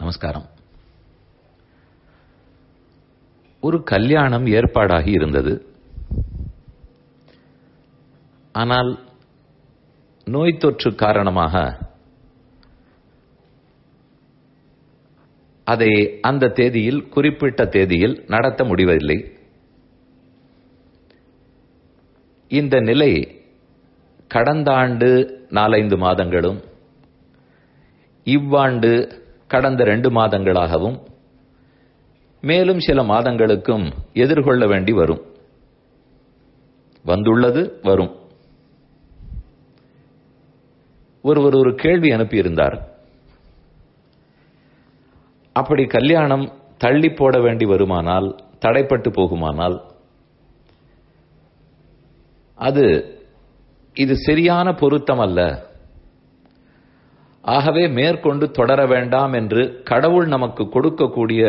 நமஸ்காரம் ஒரு கல்யாணம் ஏற்பாடாகி இருந்தது ஆனால் நோய் தொற்று காரணமாக அதை அந்த தேதியில் குறிப்பிட்ட தேதியில் நடத்த முடிவதில்லை இந்த நிலை கடந்த ஆண்டு நாலைந்து மாதங்களும் இவ்வாண்டு கடந்த ரெண்டு மாதங்களாகவும் மேலும் சில மாதங்களுக்கும் எதிர்கொள்ள வேண்டி வரும் வந்துள்ளது வரும் ஒருவர் ஒரு கேள்வி அனுப்பியிருந்தார் அப்படி கல்யாணம் தள்ளி போட வேண்டி வருமானால் தடைப்பட்டு போகுமானால் அது இது சரியான பொருத்தம் அல்ல ஆகவே மேற்கொண்டு தொடர வேண்டாம் என்று கடவுள் நமக்கு கொடுக்கக்கூடிய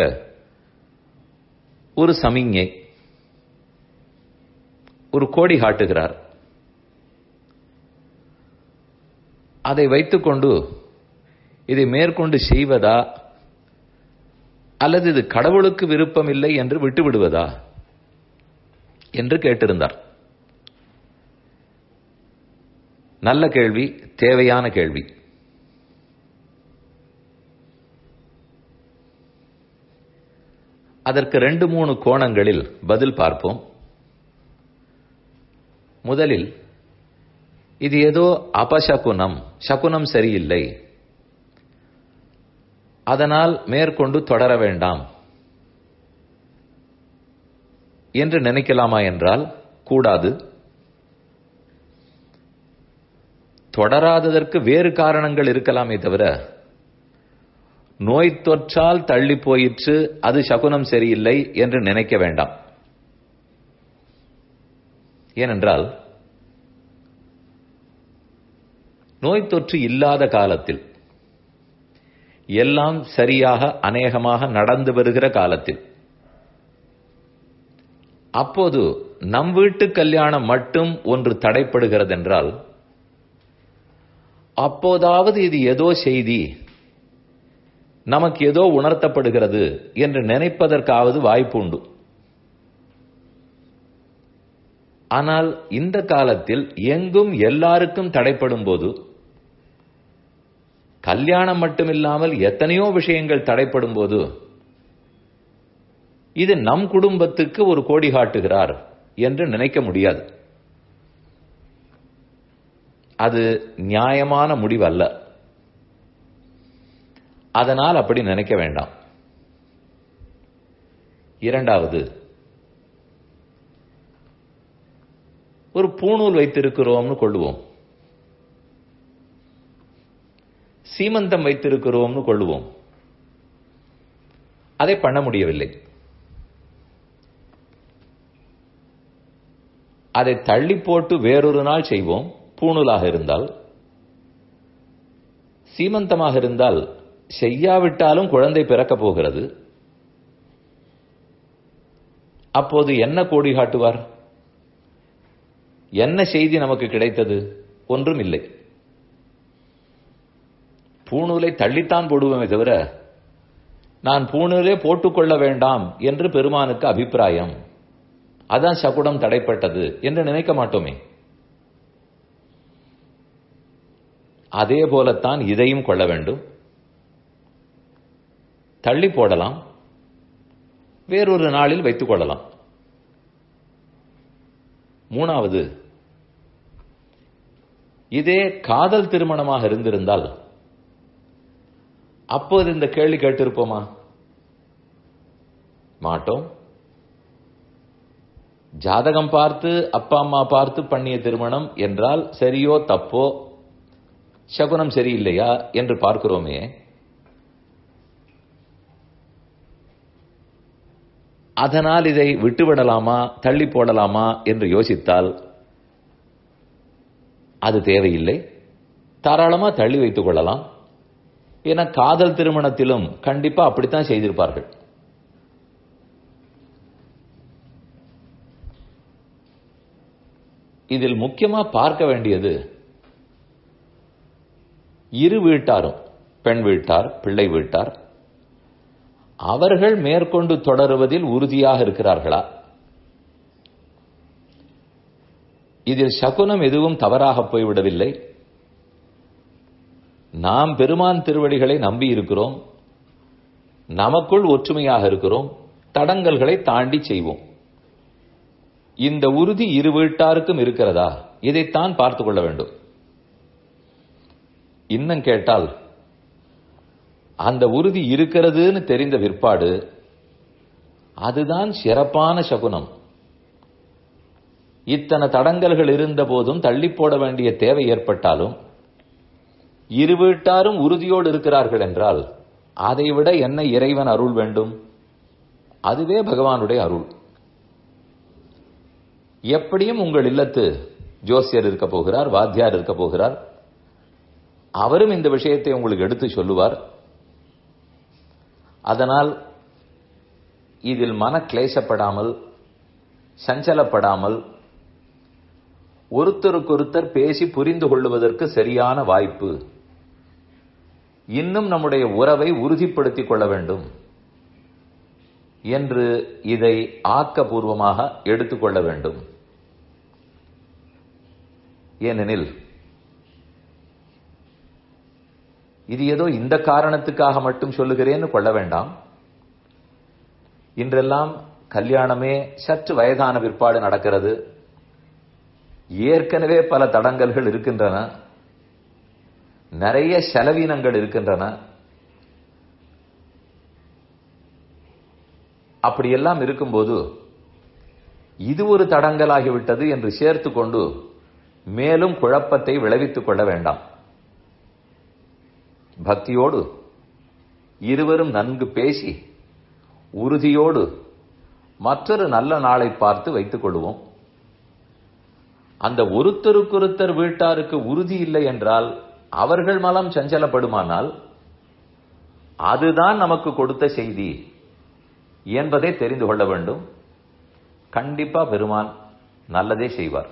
ஒரு சமிஞ்ஞை ஒரு கோடி காட்டுகிறார் அதை வைத்துக்கொண்டு இதை மேற்கொண்டு செய்வதா அல்லது இது கடவுளுக்கு விருப்பமில்லை என்று விட்டுவிடுவதா என்று கேட்டிருந்தார் நல்ல கேள்வி தேவையான கேள்வி அதற்கு ரெண்டு மூணு கோணங்களில் பதில் பார்ப்போம் முதலில் இது ஏதோ அபசகுனம் சகுனம் சரியில்லை அதனால் மேற்கொண்டு தொடர வேண்டாம் என்று நினைக்கலாமா என்றால் கூடாது தொடராததற்கு வேறு காரணங்கள் இருக்கலாமே தவிர நோய் தொற்றால் தள்ளி போயிற்று அது சகுனம் சரியில்லை என்று நினைக்க வேண்டாம் ஏனென்றால் நோய் தொற்று இல்லாத காலத்தில் எல்லாம் சரியாக அநேகமாக நடந்து வருகிற காலத்தில் அப்போது நம் வீட்டு கல்யாணம் மட்டும் ஒன்று தடைப்படுகிறது என்றால் அப்போதாவது இது ஏதோ செய்தி நமக்கு ஏதோ உணர்த்தப்படுகிறது என்று நினைப்பதற்காவது வாய்ப்பு உண்டு ஆனால் இந்த காலத்தில் எங்கும் எல்லாருக்கும் தடைப்படும் போது கல்யாணம் மட்டுமில்லாமல் எத்தனையோ விஷயங்கள் தடைப்படும் போது இது நம் குடும்பத்துக்கு ஒரு கோடி காட்டுகிறார் என்று நினைக்க முடியாது அது நியாயமான முடிவல்ல அதனால் அப்படி நினைக்க வேண்டாம் இரண்டாவது ஒரு பூணூல் வைத்திருக்கிறோம்னு கொள்ளுவோம் சீமந்தம் வைத்திருக்கிறோம்னு கொள்ளுவோம் அதை பண்ண முடியவில்லை அதை தள்ளி போட்டு வேறொரு நாள் செய்வோம் பூணூலாக இருந்தால் சீமந்தமாக இருந்தால் செய்யாவிட்டாலும் குழந்தை பிறக்கப் போகிறது அப்போது என்ன கோடி காட்டுவார் என்ன செய்தி நமக்கு கிடைத்தது ஒன்றும் இல்லை பூணூலை தள்ளித்தான் போடுவோமே தவிர நான் பூணூலே போட்டுக்கொள்ள வேண்டாம் என்று பெருமானுக்கு அபிப்பிராயம் அதான் சகுடம் தடைப்பட்டது என்று நினைக்க மாட்டோமே அதே போலத்தான் இதையும் கொள்ள வேண்டும் தள்ளி போடலாம் வேறொரு நாளில் வைத்துக் கொள்ளலாம் மூணாவது இதே காதல் திருமணமாக இருந்திருந்தால் அப்போது இந்த கேள்வி கேட்டிருப்போமா மாட்டோம் ஜாதகம் பார்த்து அப்பா அம்மா பார்த்து பண்ணிய திருமணம் என்றால் சரியோ தப்போ சகுனம் சரியில்லையா என்று பார்க்கிறோமே அதனால் இதை விட்டுவிடலாமா தள்ளி போடலாமா என்று யோசித்தால் அது தேவையில்லை தாராளமா தள்ளி வைத்துக் கொள்ளலாம் ஏன்னா காதல் திருமணத்திலும் கண்டிப்பா அப்படித்தான் செய்திருப்பார்கள் இதில் முக்கியமா பார்க்க வேண்டியது இரு வீட்டாரும் பெண் வீட்டார் பிள்ளை வீட்டார் அவர்கள் மேற்கொண்டு தொடருவதில் உறுதியாக இருக்கிறார்களா இதில் சகுனம் எதுவும் தவறாக போய்விடவில்லை நாம் பெருமான் திருவடிகளை நம்பி இருக்கிறோம் நமக்குள் ஒற்றுமையாக இருக்கிறோம் தடங்கல்களை தாண்டி செய்வோம் இந்த உறுதி இரு வீட்டாருக்கும் இருக்கிறதா இதைத்தான் பார்த்து கொள்ள வேண்டும் இன்னும் கேட்டால் அந்த உறுதி இருக்கிறதுன்னு தெரிந்த விற்பாடு அதுதான் சிறப்பான சகுனம் இத்தனை தடங்கல்கள் இருந்த போதும் தள்ளி போட வேண்டிய தேவை ஏற்பட்டாலும் இரு வீட்டாரும் உறுதியோடு இருக்கிறார்கள் என்றால் அதைவிட என்ன இறைவன் அருள் வேண்டும் அதுவே பகவானுடைய அருள் எப்படியும் உங்கள் இல்லத்து ஜோசியர் இருக்க போகிறார் வாத்தியார் இருக்க போகிறார் அவரும் இந்த விஷயத்தை உங்களுக்கு எடுத்து சொல்லுவார் அதனால் இதில் மன கிளேசப்படாமல் சஞ்சலப்படாமல் ஒருத்தருக்கொருத்தர் பேசி புரிந்து கொள்ளுவதற்கு சரியான வாய்ப்பு இன்னும் நம்முடைய உறவை உறுதிப்படுத்திக் கொள்ள வேண்டும் என்று இதை ஆக்கபூர்வமாக எடுத்துக்கொள்ள வேண்டும் ஏனெனில் இது ஏதோ இந்த காரணத்துக்காக மட்டும் சொல்லுகிறேன்னு கொள்ள வேண்டாம் இன்றெல்லாம் கல்யாணமே சற்று வயதான பிற்பாடு நடக்கிறது ஏற்கனவே பல தடங்கல்கள் இருக்கின்றன நிறைய செலவீனங்கள் இருக்கின்றன அப்படியெல்லாம் இருக்கும்போது இது ஒரு தடங்கலாகிவிட்டது என்று சேர்த்து கொண்டு மேலும் குழப்பத்தை விளைவித்துக் கொள்ள வேண்டாம் பக்தியோடு இருவரும் நன்கு பேசி உறுதியோடு மற்றொரு நல்ல நாளை பார்த்து வைத்துக் கொள்வோம் அந்த ஒருத்தருக்கொருத்தர் வீட்டாருக்கு உறுதி இல்லை என்றால் அவர்கள் மலம் சஞ்சலப்படுமானால் அதுதான் நமக்கு கொடுத்த செய்தி என்பதை தெரிந்து கொள்ள வேண்டும் கண்டிப்பா பெருமான் நல்லதே செய்வார்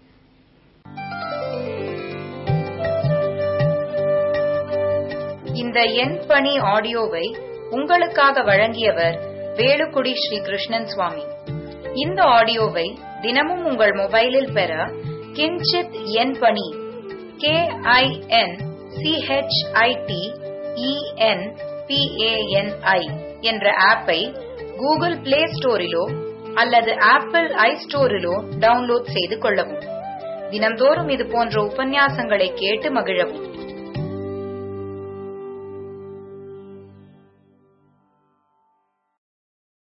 இந்த எண் பணி ஆடியோவை உங்களுக்காக வழங்கியவர் வேலுக்குடி ஸ்ரீ கிருஷ்ணன் சுவாமி இந்த ஆடியோவை தினமும் உங்கள் மொபைலில் பெற கிஞ்சித் எண் பணி கே ஐ என் சிஹெச்ஐடி இஎன் பிஏஎன்ஐ என்ற ஆப்பை கூகுள் பிளே ஸ்டோரிலோ அல்லது ஆப்பிள் ஐ ஸ்டோரிலோ டவுன்லோட் செய்து கொள்ளவும் தினம்தோறும் இது போன்ற உபன்யாசங்களை கேட்டு மகிழவும்